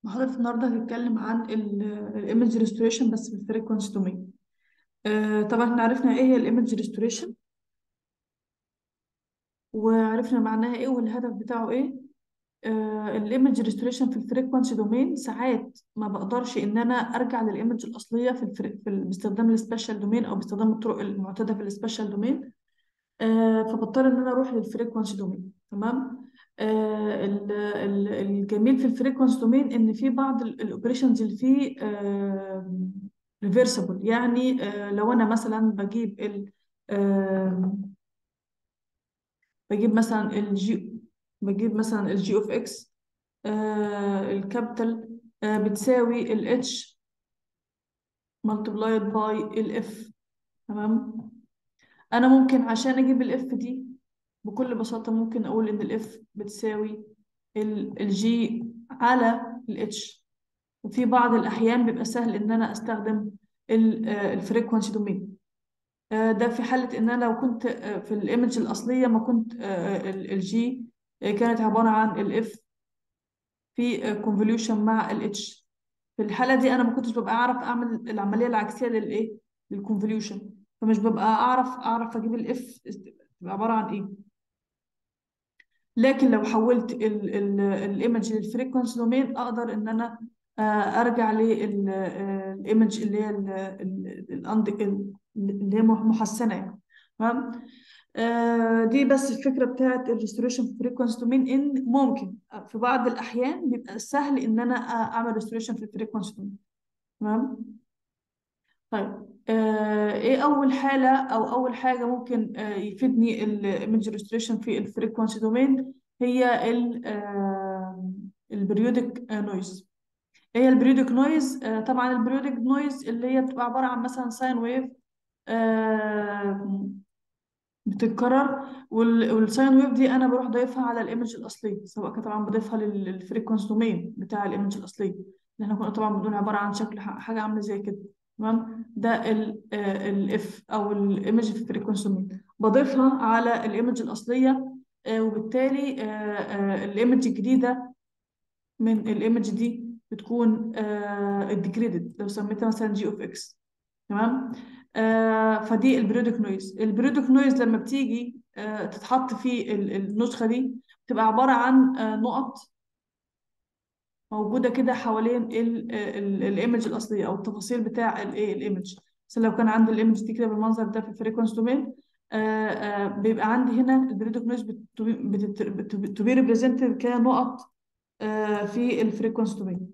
محاضرة النهاردة هتتكلم عن الايمج ريستوريشن بس بالفريكونسي دومين طبعا احنا عرفنا ايه هي الايمج ريستوريشن وعرفنا معناها ايه والهدف بتاعه ايه الايمج ريستوريشن في الفريكونسي دومين ساعات ما بقدرش ان انا ارجع للايمج الاصليه في, الفري... في ال... باستخدام السبيشال دومين او باستخدام الطرق المعتاده في السبيشال دومين آه فبضطر ان انا اروح للفريكونسي دومين تمام آه ال- ال- الجميل في الفريكونسي دومين ان في بعض الاوبريشنز اللي فيه ريفرسبل يعني آه لو انا مثلا بجيب ال آه بجيب مثلا الجي بجيب مثلا الجي اوف اكس الكابيتال آه بتساوي الاتش ملتبلايد باي الاف تمام انا ممكن عشان اجيب الاف دي بكل بساطة ممكن اقول ان الاف بتساوي الجي على الاتش وفي بعض الاحيان بيبقى سهل ان انا استخدم الفريكونسي دومين ده في حالة ان انا لو كنت آه، في الايمج الاصلية ما كنت الجي كانت عبارة عن الاف في كونفوليوشن مع الاتش في الحالة دي انا ما كنتش ببقى اعرف اعمل العملية العكسية للايه للكونفوليوشن فمش ببقى اعرف اعرف اجيب الاف تبقى عبارة عن ايه لكن لو حولت الايمج للفريكونسي دومين اقدر ان انا آه، ارجع للايمج اللي هي ال- ال- ال- اللي هي محسنه يعني تمام آه، دي بس الفكره بتاعت الريستوريشن في فريكونسي دومين ان ممكن في بعض الاحيان بيبقى سهل ان انا اعمل ريستوريشن في الفريكونسي دومين تمام طيب آه ايه اول حاله او اول حاجه ممكن آه يفيدني الايمج ريستوريشن في الفريكونسي دومين هي البريودك نويز هي البريودك نويز آه طبعا البريودك نويز اللي هي بتبقى عباره عن مثلا ساين ويف بتتكرر والساين ويف دي انا بروح ضايفها على الايمج الاصلي سواء كان طبعا بضيفها للفريكونس دومين بتاع الايمج الاصلي اللي احنا كنا طبعا بنقول عباره عن شكل ح- حاجه عامله زي كده تمام ده الاف او الايمج في الفريكونس دومين بضيفها على الايمج الاصليه آه، وبالتالي الايمج الجديده من الايمج دي بتكون الديجريدد لو سميتها مثلا جي اوف اكس تمام آه فدي البريودك نويز البريودك نويز لما بتيجي آه تتحط في ال- النسخه دي بتبقى عباره عن آه نقط موجوده كده حوالين الايمج الاصليه او التفاصيل بتاع الايه الايمج بس لو كان عندي الايمج دي كده بالمنظر ده في الفريكونس دومين بيبقى عندي هنا البريودك نويز بتبي ريبريزنتد كنقط آه في الفريكونس دومين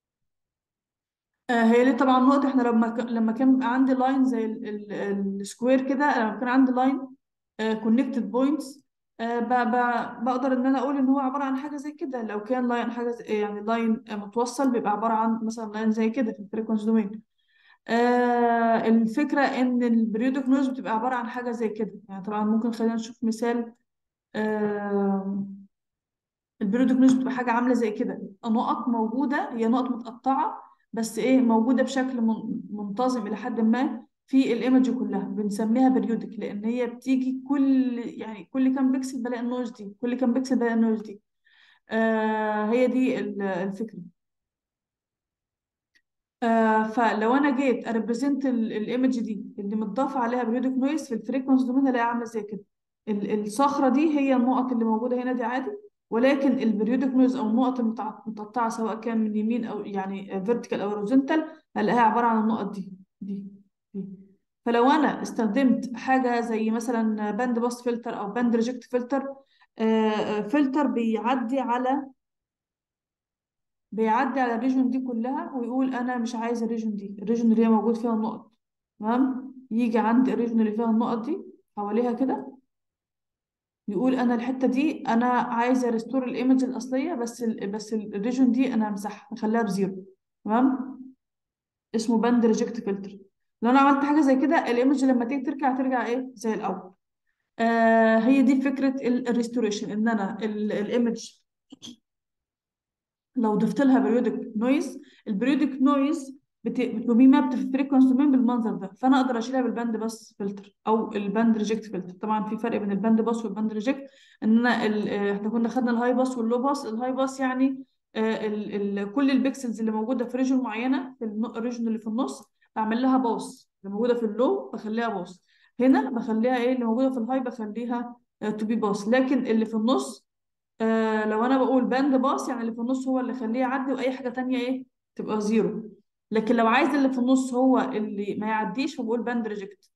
آه، هي ليه طبعا نقطة احنا لما ك- لما كان بيبقى عندي لاين زي السكوير كده لما كان عندي لاين كونكتد بوينتس بقدر ان انا اقول ان هو عبارة عن حاجة زي كده لو كان لاين حاجة زي يعني لاين متوصل بيبقى عبارة عن مثلا لاين زي كده في الفريكونس دومين آه الفكرة ان البريودك نويز بتبقى عبارة عن حاجة زي كده يعني طبعا ممكن خلينا نشوف مثال آه البرودكت نيوز بتبقى حاجة عاملة زي كده نقط موجودة هي نقط متقطعة بس ايه موجودة بشكل من- منتظم إلى حد ما في الايمج كلها بنسميها بريودك لأن هي بتيجي كل يعني كل كام بكسل بلاقي النويز دي كل كام بكسل بلاقي النويز دي آه هي دي ال- الفكرة آه فلو انا جيت اريبريزنت الايمج دي اللي متضاف عليها بريودك نويز في الفريكونس دومين الاقيها عامله زي كده ال- الصخره دي هي النقط اللي موجوده هنا دي عادي ولكن البريودك نويز او النقط المتع- المتقطعه سواء كان من يمين او يعني فيرتيكال او هوريزونتال هلاقيها عباره عن النقط دي دي دي فلو انا استخدمت حاجه زي مثلا باند باس فلتر او باند ريجكت فلتر فلتر بيعدي على بيعدي على الريجون دي كلها ويقول انا مش عايز الريجون دي الريجون اللي هي موجود فيها النقط تمام يجي عند الريجون اللي فيها النقط دي حواليها كده يقول انا الحته دي انا عايزه ريستور الايمج الاصليه بس ال بس الريجون دي انا همسحها نخليها بزيرو تمام اسمه باند ريجكت فلتر لو انا عملت حاجه زي كده الايمج لما تيجي ترجع ترجع ايه زي الاول آه هي دي فكره الريستوريشن ان انا الايمج لو ضفت لها بريودك نويز البريودك نويز بتبقى مابت في الفريكونس دومين بالمنظر ده فانا اقدر اشيلها بالباند باس فلتر او الباند ريجكت فلتر طبعا في فرق بين الباند باس والباند ريجكت ان انا ال- آه، احنا كنا خدنا الهاي باس واللو باس الهاي باس يعني آه، ال ال كل البيكسلز اللي موجوده في ريجن معينه في الريجن اللي في النص بعمل لها باص اللي موجوده في اللو بخليها باص هنا بخليها ايه اللي موجوده في الهاي بخليها تو بي باص لكن اللي في النص آه لو انا بقول باند باص يعني اللي في النص هو اللي خليه يعدي واي حاجه تانية ايه تبقى زيرو لكن لو عايز اللي في النص هو اللي ما يعديش فبقول باند ريجكت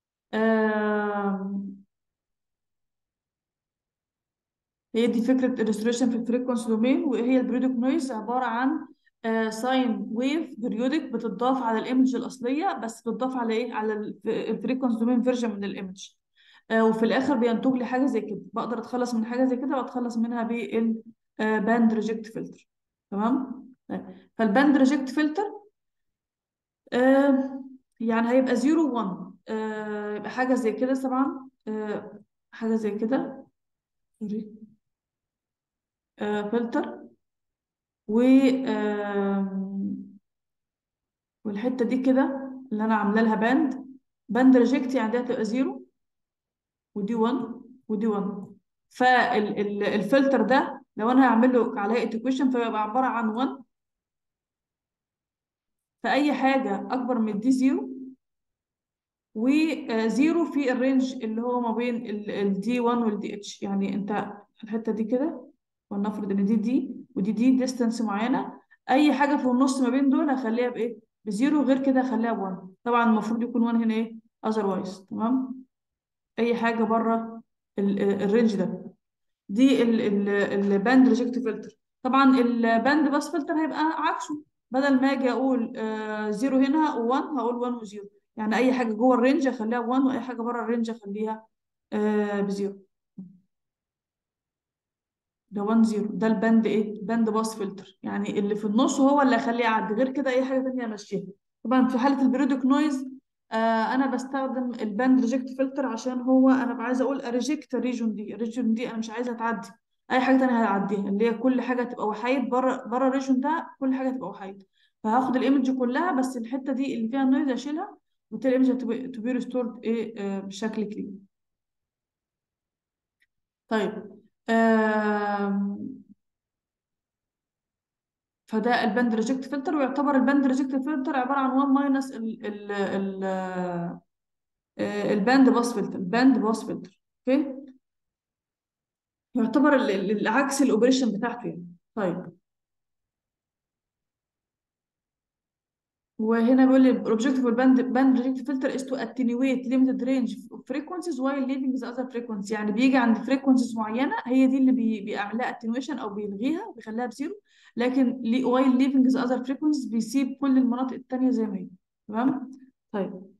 آه هي دي فكره الريستوريشن في الفريكونسي دومين وهي البريودك نويز عباره عن ساين ويف بريودك بتضاف على الايمج الاصليه بس بتضاف على ايه على الفريكونسي دومين فيرجن من الايمج آه وفي الاخر بينتج لي حاجه زي كده بقدر اتخلص من حاجه زي كده واتخلص منها بالباند ريجكت فلتر تمام طيب فالباند ريجكت فلتر آه يعني هيبقى 0 1 آه يبقى حاجه زي كده طبعا آه حاجه زي كده سوري آه فلتر و آم، والحته دي كده اللي انا عامله لها باند باند ريجكت يعني دي هتبقى 0 ودي 1 ودي 1 فالفلتر ده لو انا هعمل له عليه ايكويشن فيبقى عباره عن 1 فاي حاجه اكبر من دي 0 وزيرو في الرينج اللي هو ما بين الدي 1 والدي اتش يعني انت الحته دي كده ولنفرض ان دي دي ودي دي ديستانس معينه اي حاجه في النص ما بين دول هخليها بايه بزيرو غير كده هخليها ب1 طبعا المفروض يكون 1 هنا ايه اذروايز تمام اي حاجه بره الرينج ده دي الباند ريجكت فلتر طبعا الباند باس فلتر هيبقى عكسه بدل ما اجي اقول آه زيرو هنا و1 هقول 1 وزيرو يعني اي حاجه جوه الرينج اخليها ب1 واي حاجه بره الرينج اخليها آه بزيرو ده 1 0 ده الباند ايه باند باس فلتر يعني اللي في النص هو اللي اخليه يعدي غير كده اي حاجه ثانيه امشيها طبعا في حاله البريودك نويز آه انا بستخدم الباند ريجكت فلتر عشان هو انا عايزه اقول اريجكت الريجون دي الريجون دي انا مش عايزه تعدي اي حاجه ثانيه هعديها اللي هي كل حاجه تبقى وحيد بره بره الريجون ده كل حاجه تبقى وحيد فهاخد الايمج كلها بس الحته دي اللي فيها النويز اشيلها وبالتالي الايمج تو بي ريستورد ايه آه بشكل كلين طيب آم، فده الباند ريجكت فلتر ويعتبر الباند ريجكت فلتر عباره عن 1 ماينس ال ال ال آه، الباند باس فلتر الباند باس فلتر اوكي يعتبر ال- ال- العكس الاوبريشن بتاعته يعني طيب وهنا بيقول لي الاوبجيكتيف الباند باند ريجكت فلتر is to attenuate limited range of frequencies while leaving the other frequency يعني بيجي عند frequencies معينه هي دي اللي بي بيعمل لها attenuation او بيلغيها بيخليها بزيرو لكن لي- while leaving the other frequencies بيسيب كل المناطق التانيه زي ما هي تمام طيب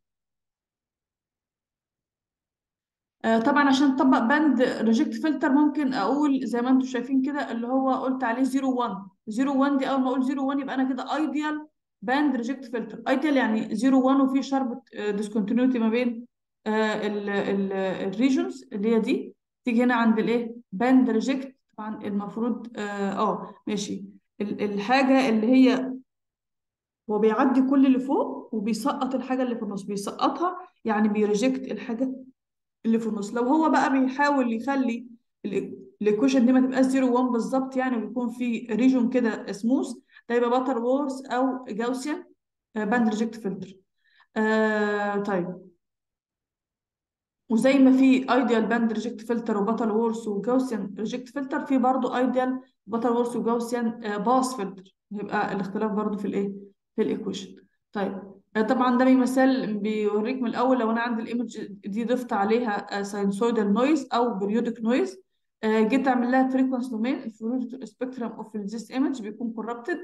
آه، طبعا عشان اطبق باند ريجكت فلتر ممكن اقول زي ما انتم شايفين كده اللي هو قلت عليه 0 1 0 1 دي اول ما اقول 0 1 يبقى انا كده ايديال باند ريجكت فلتر ايديال يعني 0 1 وفي شرب ديسكونتينيوتي ما بين الريجونز اللي هي دي تيجي هنا عند الايه باند ريجكت طبعا المفروض اه آه، ماشي ال- الحاجه اللي هي هو بيعدي كل اللي فوق وبيسقط الحاجه اللي في النص بيسقطها يعني بيريجكت الحاجه اللي في النص لو هو بقى بيحاول يخلي الايكويشن دي ما تبقاش 0 1 بالظبط يعني ويكون في ريجون كده سموث ده يبقى باتر وورز او جاوسيان باند ريجكت فلتر آه طيب وزي ما في ايديال باند ريجكت فلتر وباتر وورس وجاوسيان ريجكت فلتر في برضه ايديال باتر وورس وجاوسيان باس فلتر يبقى الاختلاف برضه في الايه في الايكويشن طيب آه، طبعا ده بيمثل بيوريك من الاول لو انا عندي الايمج دي ضفت عليها ساينسويدال نويز او بريودك نويز جيت اعمل لها فريكونس دومين الفلويد سبيكترم اوف ذيس ايمج بيكون كوربتد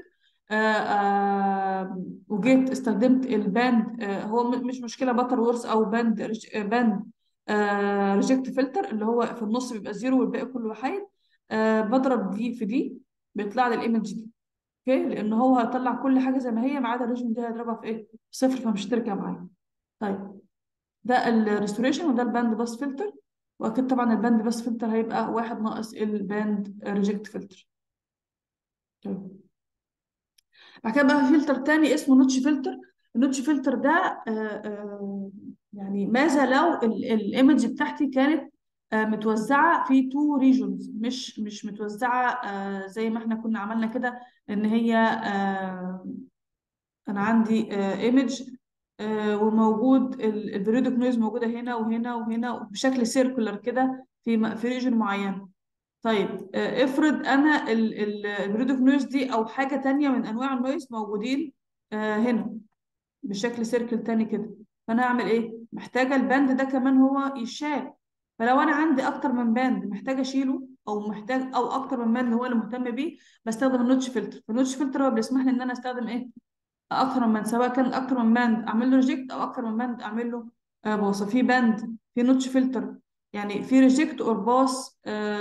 وجيت استخدمت الباند آه، هو م- مش مشكله باتر وورس او باند ريج- آه، باند ريجكت فلتر اللي هو في النص بيبقى زيرو والباقي كله وحيد آه، بضرب دي في دي بيطلع لي الايمج دي اوكي لان هو هيطلع كل حاجه زي ما هي ما عدا الريجن دي هيضربها في ايه في صفر فمش هترجع معايا طيب ده الريستوريشن وده الباند باس فلتر واكيد طبعا الباند باس فلتر هيبقى واحد ناقص الباند ريجكت فلتر طيب بعد كده بقى في فلتر تاني اسمه نوتش فلتر النوتش فلتر ده آه، آه، يعني ماذا لو الايمج بتاعتي كانت آه، متوزعه في تو ريجونز مش مش متوزعه آه، زي ما احنا كنا عملنا كده ان هي آه، انا عندي ايمج وموجود البريودك نويز موجوده هنا وهنا وهنا بشكل سيركولر كده في م- في ريجن معين طيب آه، افرض انا البريودك نويز دي او حاجه تانية من انواع النويز موجودين آه، هنا بشكل سيركل تاني كده فانا هعمل ايه محتاجه الباند ده كمان هو يشال فلو انا عندي اكتر من باند محتاجه اشيله او محتاج او اكتر من باند هو اللي مهتم بيه بستخدم النوتش فلتر فالنوتش فلتر هو بيسمح لي ان انا استخدم ايه اكتر من باند سواء كان اكتر من باند اعمل له ريجكت او اكتر من باند اعمل له آه، باص في باند في نوتش فلتر يعني في ريجكت اور باس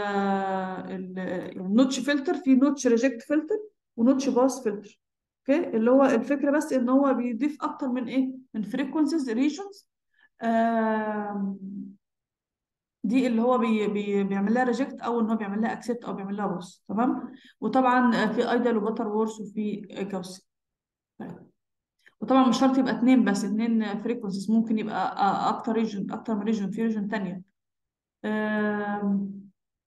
النوتش فلتر في نوتش ريجكت فلتر ونوتش باس فلتر اوكي اللي هو الفكره بس ان هو بيضيف اكتر من ايه من فريكونسيز ريجنز دي اللي هو بي بي بيعمل لها ريجكت او ان هو بيعمل لها اكسبت او بيعمل لها باص تمام وطبعا آه، في ايدل وبتر وورس وفي جاوسي وطبعا مش شرط يبقى اتنين بس اتنين فريكونسيز ممكن يبقى آه، اكتر ريجن اكتر من ريجن في ريجن تانية آم،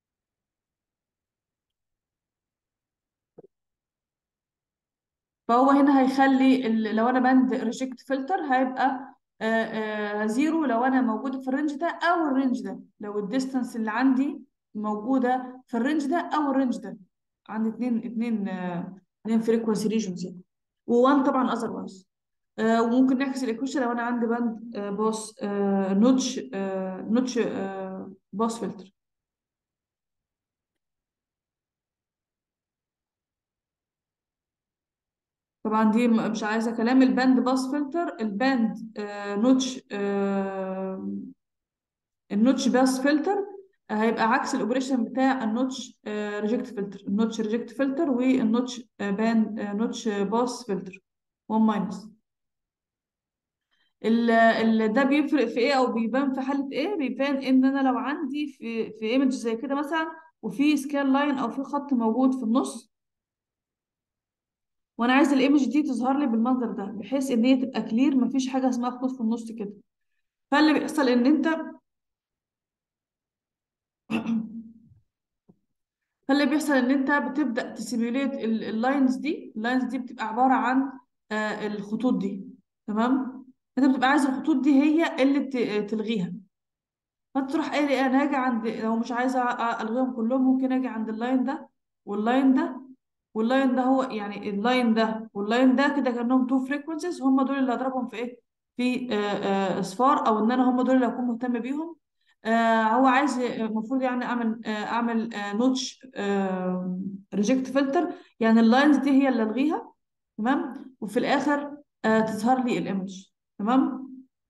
فهو هنا هيخلي ال- لو انا بند ريجكت فلتر هيبقى آه، آه، زيرو لو انا موجوده في الرينج ده او الرينج ده لو الديستانس اللي عندي موجوده في الرينج ده او الرينج ده عندي اتنين اتنين آه، اتنين فريكونسي ريجنز يعني ووان طبعا اذروايز وممكن نعكس الايكويشن لو انا عندي باند آه، باص آه، نوتش آه، نوتش آه، باص فلتر طبعا دي م- مش عايزه كلام الباند باس فلتر الباند آه نوتش آه النوتش باس فلتر هيبقى عكس الاوبريشن بتاع النوتش آه ريجكت فلتر النوتش ريجكت فلتر والنوتش آه باند آه نوتش باس فلتر 1 ماينس ال ال ده بيفرق في ايه او بيبان في حاله ايه بيبان ان انا لو عندي في في ايمج زي كده مثلا وفي سكال لاين او في خط موجود في النص وانا عايزه الايمج دي تظهر لي بالمنظر ده بحيث ان هي تبقى كلير مفيش حاجه اسمها خطوط في النص كده فاللي بيحصل ان انت فاللي بيحصل ان انت بتبدا تسيميوليت اللاينز دي اللاينز دي بتبقى عباره عن آه، الخطوط دي تمام انت بتبقى عايز الخطوط دي هي اللي ت- تلغيها فانت تروح قايل ايه انا هاجي عند لو مش عايزه أ- الغيهم كلهم ممكن اجي عند اللاين ده واللاين ده واللاين ده هو يعني اللاين ده واللاين ده كده كانهم تو فريكونسيز هم دول اللي هضربهم في ايه في آه، آه، اصفار او ان انا هم دول اللي هكون مهتم بيهم آه، هو عايز المفروض يعني اعمل آه، اعمل نوتش ريجكت فلتر يعني اللاينز دي هي اللي الغيها تمام وفي الاخر آه، تظهر لي الايمج تمام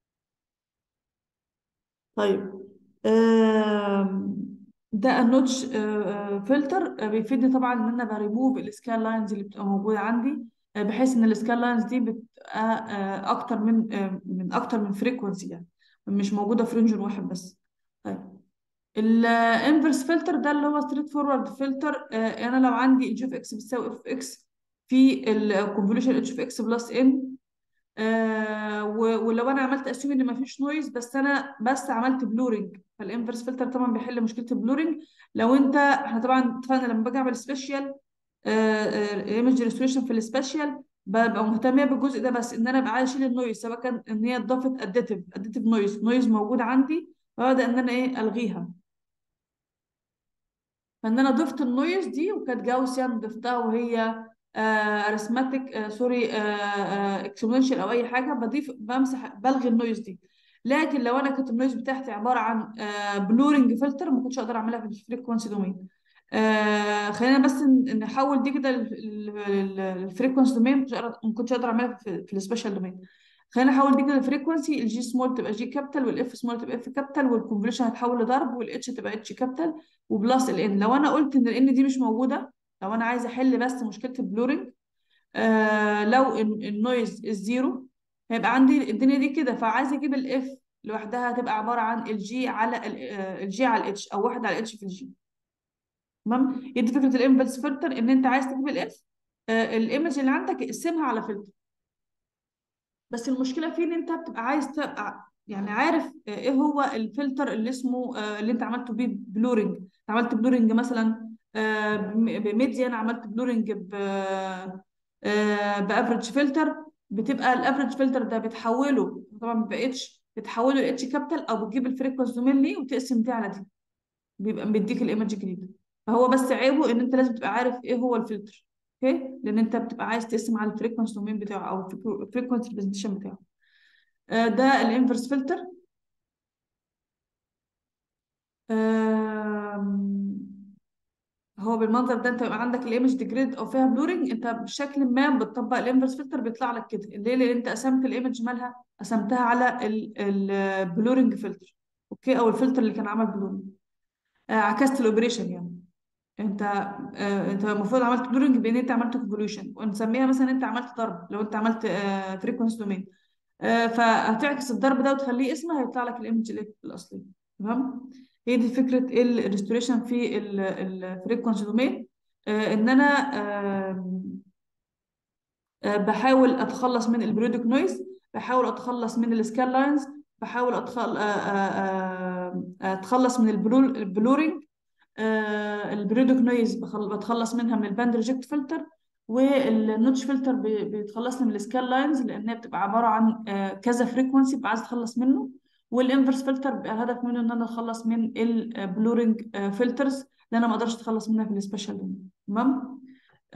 طيب آم، ده النوتش فلتر بيفيدني طبعا ان انا بريموف السكان لاينز اللي بتبقى موجوده عندي آه، بحيث ان السكان لاينز دي بتبقى آه، اكتر من آه، من اكتر من فريكونسي يعني مش موجوده في رينج واحد بس طيب الانفرس فلتر ده اللي هو ستريت فورورد فلتر انا لو عندي الجي اوف اكس بتساوي اف في في الكونفوليوشن اتش اوف اكس بلس ان آه و- ولو انا عملت اسيوم ان مفيش نويز بس انا بس عملت بلورنج فالانفرس فلتر طبعا بيحل مشكله البلورنج لو انت احنا طبعا اتفقنا لما باجي اعمل سبيشال ايمج ريستوريشن في السبيشال ببقى مهتمه بالجزء ده بس ان انا ابقى عايز اشيل النويز سواء كان ان هي اضافت اديتيف اديتيف نويز نويز موجود عندي فببدا ان انا ايه الغيها فان انا ضفت النويز دي وكانت جاوسيان ضفتها وهي ارثماتيك آه سوري اكسبوننشال او اي حاجه بضيف بمسح بلغي النويز دي لكن لو انا كنت النويز بتاعتي عباره عن بلورنج فلتر ما كنتش اقدر اعملها في الفريكونسي دومين آه خلينا بس ن- نحول دي كده للفريكونسي دومين ما كنتش اقدر اعملها في, في السبيشال دومين خلينا نحول دي كده الفريكونسي الجي سمول تبقى جي كابيتال والاف سمول تبقى اف كابيتال والكونفوليوشن هتحول لضرب والاتش تبقى اتش كابيتال وبلس الان لو انا قلت ان الان دي مش موجوده لو انا عايزه احل بس مشكله البلورنج آه لو ال- النويز الزيرو هيبقى عندي الدنيا دي كده فعايزه اجيب الاف لوحدها هتبقى عباره عن الجي على الجي على الاتش او واحد على الاتش في الجي تمام يدي فكره الانفرس فلتر ان انت عايز تجيب الاف آه الايمج اللي عندك اقسمها على فلتر بس المشكله فيه ان انت بتبقى عايز تبقى يعني عارف آه، ايه هو الفلتر اللي اسمه آه، اللي انت عملته بيه بلورنج عملت بلورنج مثلا آه، بم- بميديان عملت بلورنج ب بافريج فلتر بتبقى الافريج فلتر ده بتحوله طبعا ما بقتش بتحوله لاتش كابيتال او بتجيب الفريكونس دومين ليه وتقسم دي على دي بيبقى مديك الايمج الجديده فهو بس عيبه ان انت لازم تبقى عارف ايه هو الفلتر اوكي لان انت بتبقى عايز تقسم على الفريكونس دومين بتاعه او الفريكونس ريبريزنتيشن بتاعه آه، ده الانفرس فلتر هو بالمنظر ده انت يبقى عندك الايمج ديجريد او فيها بلورنج انت بشكل ما بتطبق الانفرس فلتر بيطلع لك كده ليه لان انت قسمت الايمج مالها قسمتها على البلورنج فلتر اوكي او الفلتر اللي كان عمل بلورنج آه عكست الاوبريشن يعني انت آه انت المفروض عملت بلورنج بان انت عملت كونفوليوشن ونسميها مثلا انت عملت ضرب لو انت عملت آه فريكونس دومين آه فهتعكس الضرب ده وتخليه اسمه هيطلع لك الايمج الاصلي تمام هي دي فكره الريستوريشن في الفريكونسي دومين آه ان انا آه آه بحاول اتخلص من البريودك نويز بحاول اتخلص من السكال لاينز بحاول أتخل... آه آه آه اتخلص من البلور... البلورينج آه البريودك نويز بخل... بتخلص منها من الباند ريجكت فلتر والنوتش فلتر بي- بيتخلص من السكال لاينز لانها بتبقى عباره عن آه كذا فريكونسي ببقى عايز اتخلص منه والانفرس فلتر بيبقى الهدف منه ان انا اتخلص من البلورنج فلترز اللي انا ما اقدرش اتخلص منها في السبيشال لين تمام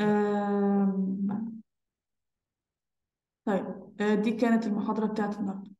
آم، طيب آه، دي كانت المحاضره بتاعت النهارده